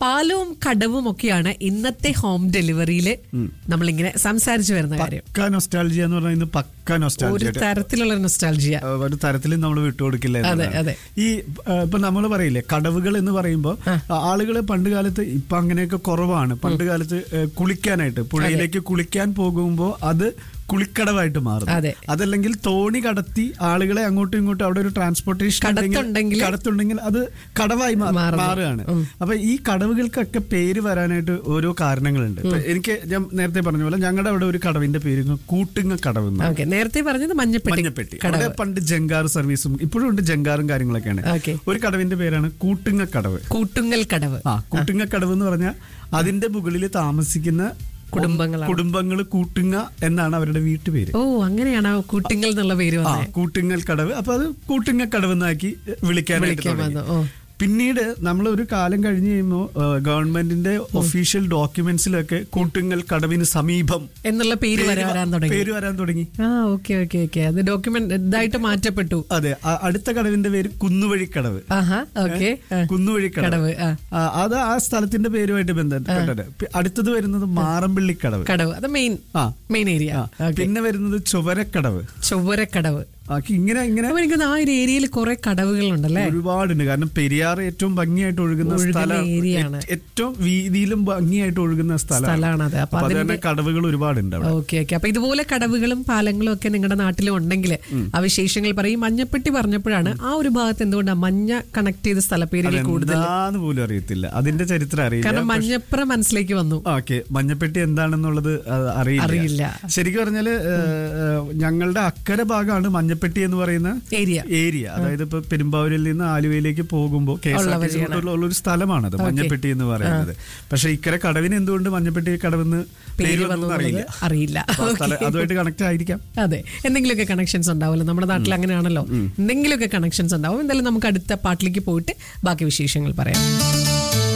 പാലവും കടവും ഒക്കെയാണ് ഇന്നത്തെ ഹോം ഡെലിവറിയിൽ നമ്മളിങ്ങനെ സംസാരിച്ചു വരുന്ന കാര്യം പക്ക നൊസ്റ്റാൾജിയ എന്ന് പറഞ്ഞാൽ ഇന്ന് പക്ക ഒരു നൊസ്റ്റാൾജിയ തരത്തിലുള്ള നൊസ്റ്റാൾജിയ ഒരു തരത്തിലും നമ്മൾ വിട്ടുകൊടുക്കില്ല അതെ, എന്നുള്ളതാണ്. അതെ. ഈ ആ, ഇപ്പൊ നമ്മൾ പറയില്ലേ കടവുകൾ എന്ന് പറയുമ്പോൾ ആളുകൾ പണ്ട് കാലത്ത് ഇപ്പൊ അങ്ങനെയൊക്കെ കുറവാണ് പണ്ട് കാലത്ത് ഏ, കുളിക്കാനായിട്ട് പുഴയിലേക്ക് കുളിക്കാൻ പോകുമ്പോൾ അത് കുളിക്കടവായിട്ട് മാറും അതെ. അതല്ലെങ്കിൽ തോണി കടത്തി ആളുകളെ അങ്ങോട്ടും ഇങ്ങോട്ടും അവിടെ ഒരു ട്രാൻസ്പോർട്ടേഷൻ കടത്തുണ്ടെങ്കിൽ കടത്തുണ്ടെങ്കിൽ അത് കടവായി മാ- മാറുന്നു. മാറുകയാണ് അപ്പൊ ഈ കടവുകൾക്കൊക്കെ പേര് വരാനായിട്ട് ഓരോ കാരണങ്ങളുണ്ട് ഇപ്പൊ എനിക്ക് ഞാൻ നേരത്തെ പറഞ്ഞ പോലെ ഞങ്ങളുടെ അവിടെ ഒരു കടവിന്റെ പേര് കൂട്ടുങ്ങ കടവ് എന്നാണ്. ഓക്കെ നേരത്തെ പറഞ്ഞത് മഞ്ഞപ്പെട്ടി മഞ്ഞപ്പെട്ടി അവിടെ പണ്ട് ജങ്കാർ സർവീസും ഇപ്പോഴും ഉണ്ട് ജങ്കാറും കാര്യങ്ങളൊക്കെയാണ് ഓക്കെ ഒരു കടവിന്റെ പേരാണ് കൂട്ടുങ്ങ കടവ് കൂട്ടുങ്ങൽ കടവ് ആ കൂട്ടുങ്ങ കടവ് എന്ന് പറഞ്ഞാൽ അതിന്റെ മുകളിൽ താമസിക്കുന്ന കുടുംബങ്ങളാണ്. കുടുംബങ്ങൾ കൂട്ടുങ്ങ എന്നാണ് അവരുടെ വീട്ടുപേര് ഓ അങ്ങനെയാണ് ആ കൂട്ടിങ്ങൽ എന്നുള്ള പേര് ആ വന്നത് കൂട്ടുങ്ങൽ കടവ് അപ്പൊ അത് കൂട്ടുങ്ങ കടവ് എന്നാക്കി വിളിക്കാനായിട്ട് വിളിക്കാൻ തുടങ്ങി. വന്നു ഓ പിന്നീട് നമ്മൾ ഒരു കാലം കഴിഞ്ഞ് കഴിയുമ്പോൾ ഗവൺമെന്റിന്റെ ഒഫീഷ്യൽ ഡോക്യുമെന്റ്സിലൊക്കെ കൂട്ടുങ്ങൽ കടവിന് സമീപം എന്നുള്ള പേര് വരെ വരാൻ തുടങ്ങി പേര് വരാൻ തുടങ്ങി ആ ഓക്കെ ഓക്കെ ഓക്കെ അത് ഡോക്യുമെന്റ് ഇതായിട്ട് മാറ്റപ്പെട്ടു അതെ അ- അടുത്ത കടവിന്റെ പേര് കുന്നുവഴിക്കടവ് ആഹാ ഓക്കെ കുന്നുവഴിക്കടവ് കടവ് ആ ആ, അത് ആ സ്ഥലത്തിന്റെ പേരുമായിട്ട് ബന്ധപ്പെട്ടത് പി- അടുത്തത് വരുന്നത് മാറമ്പിള്ളിക്കടവ് കടവ് അത് മെയിൻ ആ മെയിൻ ഏരിയ ആ. പിന്നെ വരുന്നത് ചുവരക്കടവ് ചൊവ്വരക്കടവ് ആ, ഇങ്ങനെ ഇങ്ങനെ അപ്പൊ എനിക്ക് തോന്നുന്നു ആ ഒരു ഏരിയയിൽ കുറെ കടവുകളുണ്ടല്ലേ ഒരുപാടുണ്ട് കാരണം പെരിയാർ ഏറ്റവും ഭംഗിയായിട്ട് ഒഴുകുന്ന ഒഴുകുന്ന സ്ഥലം ഏരിയയാണ്. ഏറ്റവും വീതിയിലും ഭംഗിയായിട്ട് ഒഴുകുന്ന സ്ഥലമാണ് സ്ഥലമാണത് അപ്പൊ അപ്പൊ അത് അതിന്റെ തന്നെ കടവുകൾ ഒരുപാടുണ്ട് അവിടെ ഓക്കെ ഓക്കെ അപ്പൊ ഇതുപോലെ കടവുകളും പാലങ്ങളും ഒക്കെ നിങ്ങളുടെ നാട്ടിലും ഉണ്ടെങ്കിൽ ആ വിശേഷങ്ങൾ പറയും മഞ്ഞപ്പെട്ടി പറഞ്ഞപ്പോഴാണ് ആ ഒരു ഭാഗത്ത് എന്തുകൊണ്ടാണ് മഞ്ഞ കണക്ട് ചെയ്ത സ്ഥലപ്പേരുകൾ കൂടുതൽ എന്താന്ന് പോലും അറിയത്തില്ല അതിന്റെ ചരിത്രം അറിയില്ല കാരണം മഞ്ഞപ്പുറ മനസ്സിലേക്ക് വന്നു ഓക്കെ മഞ്ഞപ്പെട്ടി എന്താണെന്നുള്ളത് അത് അറിയില്ല അറിയില്ല. ശരിക്കും പറഞ്ഞാല് ഏഹ്, ഞങ്ങളുടെ അക്കര ഭാഗമാണ് മഞ്ഞപ്പെട്ടി എന്ന് പറയുന്ന ഏരിയ ഏരിയ അതായത് ഇപ്പൊ പെരുമ്പാവൂരിൽ നിന്ന് ആലുവയിലേക്ക് പോകുമ്പോൾ കെ എസ് ഉള്ള ആർ ടി സി വഴിയാണ്. ഉള്ള ഒരു സ്ഥലമാണത് മഞ്ഞപ്പെട്ടി എന്ന് പറയുന്നത് പക്ഷെ ഇക്കരെ കടവിന് എന്തുകൊണ്ട് മഞ്ഞപ്പെട്ടി കടവെന്ന് പേര് പേര് വന്നു വന്നു അറിയില്ല എന്നുള്ളത് അറിയില്ല അപ്പൊ ആ സ്ഥലം- Okay. അതുമായിട്ട് കണക്ട് ആയിരിക്കാം അതെ എന്തെങ്കിലുമൊക്കെ കണക്ഷൻസ് ഉണ്ടാവുമല്ലോ നമ്മുടെ നാട്ടിൽ അങ്ങനെയാണല്ലോ എന്തെങ്കിലുമൊക്കെ കണക്ഷൻസ് ഉണ്ടാവും എന്തായാലും നമുക്ക് അടുത്ത പാട്ടിലേക്ക് പോയിട്ട് ബാക്കി വിശേഷങ്ങൾ പറയാം